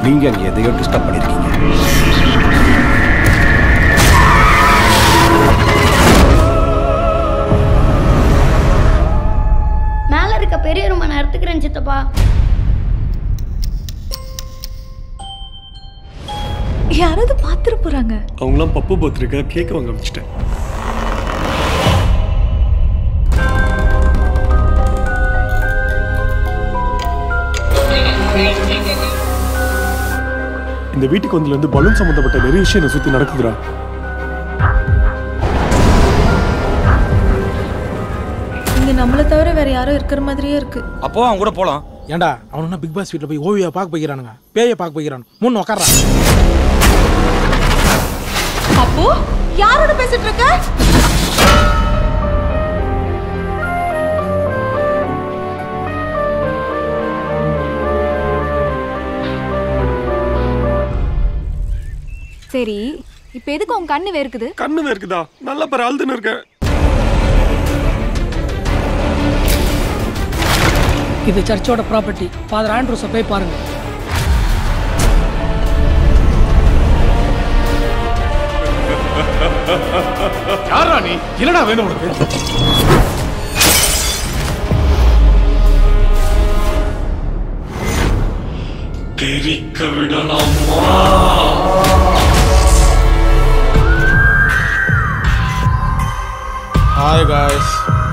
நீங்க அங்க எதையோ டிஸ்டர்ப் பண்ணிருக்கீங்க மேல இருக்க பெரிய ரூமை நான் எடுத்துக்கிறேன் சித்தப்பா யாராவது பார்த்துட்டு போறாங்க அவங்களாம் பப்பு பர்த்டேக்கா கேக் வாங்க வச்சுட்டேன் இந்த வீட்டுக்கு வந்ததுல இருந்து பலூன் சம்பந்தப்பட்ட நிறைய விஷயம் என்னை சுத்தி நடக்குதுடா இங்க நம்மள தவிர வேற யாரோ இருக்கிற மாதிரியே இருக்கு அப்போ அவங்க கூட போலாம் ஏன்டா அவனுன்னா பிக் பாஸ் வீட்டில் போய் ஓவியா பார்க்க போய்க்கிறானுங்க பேயை பார்க்க போய்க்கிறான் முன் உக்காடுறான் அப்போ யாரோட பேசிட்டு இருக்க சரி இப்போ எதுக்கு உன் கண்ணு வேர்க்குது கண்ணு இருக்குதா நல்ல பேர் ஆழ்துன்னு இருக்கேன் இது சர்ச்சோட ப்ராப்பர்ட்டி ஃபாதர் ஆண்ட்ரூஸை போய் பாருங்க யாரா நீ என்னடா வேணும் உனக்கு தெரிக்க விடலாமா ஹாய் காய்ஸ்